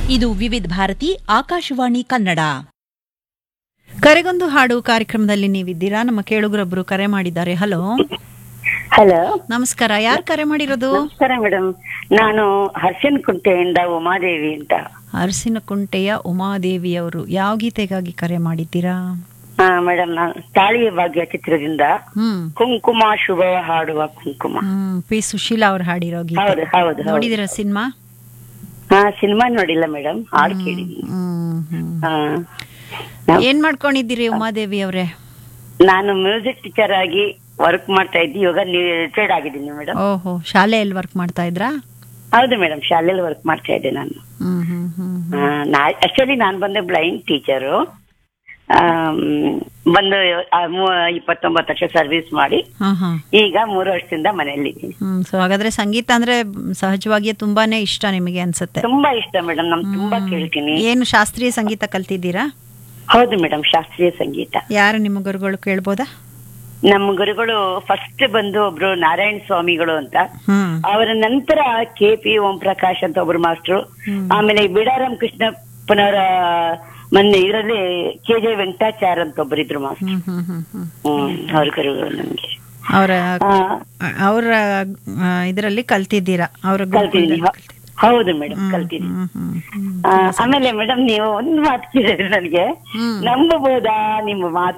ಇದು ವಿವಿಧ ಭಾರತಿ ಆಕಾಶವಾಣಿ ಕನ್ನಡ ಕರೆಗೊಂದು ಹಾಡು ಕಾರ್ಯಕ್ರಮದಲ್ಲಿ ನೀವಿದ್ದೀರಾ ನಮ್ಮ ಕೇಳುಗರೊಬ್ರು ಕರೆ ಮಾಡಿದ್ದಾರೆ ಹಲೋ ಹಲೋ ನಮಸ್ಕಾರ ಯಾರು ಕರೆ ಮಾಡಿರೋದು ನಮಸ್ಕಾರ ಮೇಡಮ್ ನಾನು ಹರ್ಷನ್ ಕುಂಟೆಯಿಂದ ಉಮಾದೇವಿ ಅಂತ ಅರಸಿನಕುಂಟೆಯ ಉಮಾದೇವಿ ಅವರು ಯಾವ ಗೀತೆಗಾಗಿ ಕರೆ ಮಾಡಿದ್ದೀರಾ ಹಾ ಮೇಡಮ್ ನಾನು ತಾಳಿಯ ಭಾಗ್ಯ ಚಿತ್ರದಿಂದ ಹ್ಮ್ ಕುಂಕುಮ ಶುಭ ಹಾಡುವ ಕುಂಕುಮ ಹ್ಮ್ ಪಿ ಸುಶೀಲಾ ಅವ್ರು ಹಾಡಿರೋ ಗೀತೆ ಹೌದು ಹೌದು ಹೌದು ನೋಡಿದಿರ ಸಿನಿಮಾ ಹಾ ಸಿನಿಮಾ ನೋಡಿಲ್ಲ ಮೇಡಮ್ ಹಾಡು ಕೇಳಿದ್ದೀನಿ ಹ್ಮ್ ಹ್ಮ್ ಹಾ ಏನ್ ಮಾಡ್ಕೊಂಡಿದ್ದೀರಿ ಉಮಾದೇವಿ ಅವರೇ ನಾನು ಮ್ಯೂಸಿಕ್ ಟೀಚರ್ ಆಗಿ ವರ್ಕ್ ಮಾಡ್ತಾ ಇದ್ದಿ ಇವಾಗ ರಿಟೈರ್ಡ್ ಆಗಿದ್ದೀನಿ ಮೇಡಮ್ ಓಹೋ ಶಾಲೆಯಲ್ಲಿ ವರ್ಕ್ ಮಾಡ್ತಾ ಇದ್ರಾ ಹೌದು ಮೇಡಮ್ ಶಾಲೆಯಲ್ಲಿ ವರ್ಕ್ ಮಾಡ್ತಾ ಇದ್ದೆ ನಾನು ಹ್ಮ್ ಹ್ಮ್ ಹ್ಮ್ ಆಕ್ಚುಲಿ ನಾನು ಬಂದೆ ಬ್ಲೈಂಡ್ ಟೀಚರು ಬಂದು ಆ, ಮೂ- ಇಪ್ಪತ್ತೊಂಬತ್ತು ವರ್ಷ ಸರ್ವಿಸ್ ಮಾಡಿ ಹಾ ಹಾ ಈಗ ಮೂರು ವರ್ಷದಿಂದ ಮನೆಯಲ್ಲಿದ್ದೀನಿ ಹ್ಮ್ ಸೊ ಹಾಗಾದ್ರೆ ಸಂಗೀತ ಅಂದ್ರೆ ಸಹಜವಾಗಿಯೇ ತುಂಬಾನೇ ಇಷ್ಟ ನಿಮಗೆ ಅನ್ಸುತ್ತೆ ತುಂಬಾ ಇಷ್ಟ ಮೇಡಮ್ ನಮ್ ತುಂಬಾ ಕೇಳ್ತೀನಿ ಏನು ಶಾಸ್ತ್ರೀಯ ಸಂಗೀತ ಕಲ್ತಿದ್ದೀರಾ ಹೌದು ಮೇಡಮ್ ಶಾಸ್ತ್ರೀಯ ಸಂಗೀತ ಯಾರು ನಿಮ್ಮ ಗುರುಗಳು ಕೇಳ್ಬೋದಾ ನಮ್ಮ ಗುರುಗಳು ಫಸ್ಟ್ ಬಂದು ಒಬ್ರು ನಾರಾಯಣ ಸ್ವಾಮಿಗಳು ಅಂತ ಹ್ಮ್ ಅವರ ನಂತರ ಕೆ ಪಿ ಓಂ ಪ್ರಕಾಶ್ ಅಂತ ಒಬ್ರು ಮಾಸ್ಟ್ರು ಆಮೇಲೆ ಬಿಡಾರಾಮ್ ಕೃಷ್ಣಪ್ಪನವರ ಮೊನ್ನೆ ಇದರಲ್ಲಿ ಕೆ ಜೆ ವೆಂಕಟಾಚಾರ್ ಅಂತ ಒಬ್ಬರಿದ್ರು ಮಾಸ್ಟರ್ ಹ್ಮ್ ಹ್ಮ್ ಹ್ಮ್ ಹ್ಮ್ ಹ್ಮ್ ಅವ್ರ ಗುರುಗಳು ನಮ್ಗೆ ಅವರ ಆ, ಅವರ ಇದರಲ್ಲಿ ಕಲ್ತಿದ್ದೀರಾ ಅವರ ಕಲ್ತಿದ್ದೀನಿ ಹ- ಹೌದು ಮೇಡಮ್ ಕಲ್ತಿದ್ದೀನಿ ಹ್ಮ್ ಹ್ಮ್ ಹ್ಮ್ ಆ, ಆಮೇಲೆ ಮೇಡಮ್ ನೀವು ಒಂದು ಮಾತು ಕೇಳಿದ್ರೆ ನನಗೆ ಹ್ಮ್. ನಂಬಬಹುದಾ ನಿಮ್ಮ ಮಾತು